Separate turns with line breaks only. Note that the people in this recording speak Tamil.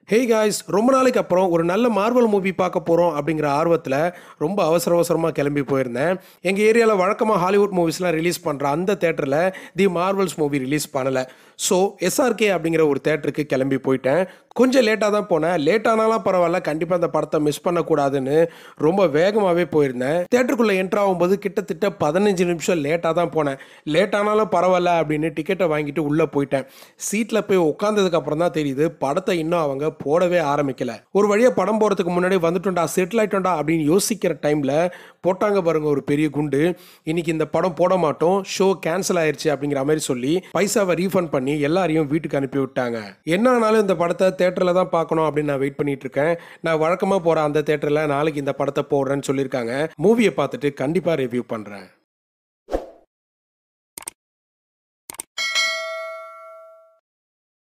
ஹே காய்ஸ் ரொம்ப நாளைக்கு அப்புறம் ஒரு நல்ல மார்வல் மூவி பார்க்க போகிறோம் அப்படிங்கிற ஆர்வத்தில் ரொம்ப அவசர அவசரமாக கிளம்பி போயிருந்தேன் எங்கள் ஏரியாவில் வழக்கமாக ஹாலிவுட் மூவிஸ்லாம் ரிலீஸ் பண்ணுற அந்த தேட்டரில் தி மார்வல்ஸ் மூவி ரிலீஸ் பண்ணலை ஸோ எஸ்ஆர்கே அப்படிங்கிற ஒரு தேட்டருக்கு கிளம்பி போயிட்டேன் கொஞ்சம் லேட்டாக தான் போனேன் லேட் ஆனாலும் பரவாயில்ல கண்டிப்பாக அந்த படத்தை மிஸ் பண்ணக்கூடாதுன்னு ரொம்ப வேகமாகவே போயிருந்தேன் தேட்டருக்குள்ளே என்ட்ரு ஆகும்போது கிட்டத்தட்ட பதினஞ்சு நிமிஷம் லேட்டாக தான் போனேன் லேட் ஆனாலும் பரவாயில்ல அப்படின்னு டிக்கெட்டை வாங்கிட்டு உள்ளே போயிட்டேன் சீட்டில் போய் உட்காந்ததுக்கு அப்புறம் தான் தெரியுது படத்தை இன்னும் அவங்க போடவே ஆரம்பிக்கல ஒரு வழியாக படம் போகிறதுக்கு முன்னாடி வந்துட்டோம்டா செட்டில் ஆயிட்டோம்டா அப்படின்னு யோசிக்கிற டைமில் போட்டாங்க பாருங்க ஒரு பெரிய குண்டு இன்னைக்கு இந்த படம் போட மாட்டோம் ஷோ கேன்சல் ஆயிருச்சு அப்படிங்கிற மாதிரி சொல்லி பைசாவை ரீஃபண்ட் பண்ணி எல்லாரையும் வீட்டுக்கு அனுப்பி விட்டாங்க என்ன ஆனாலும் இந்த படத்தை தேட்டரில் தான் பார்க்கணும் அப்படின்னு நான் வெயிட் பண்ணிட்டு இருக்கேன் நான் வழக்கமாக போகிற அந்த தேட்டரில் நாளைக்கு இந்த படத்தை போடுறேன்னு சொல்லியிருக்காங்க மூவியை பார்த்துட்டு கண்டிப்பாக ரிவ்யூ பண்ணுறேன்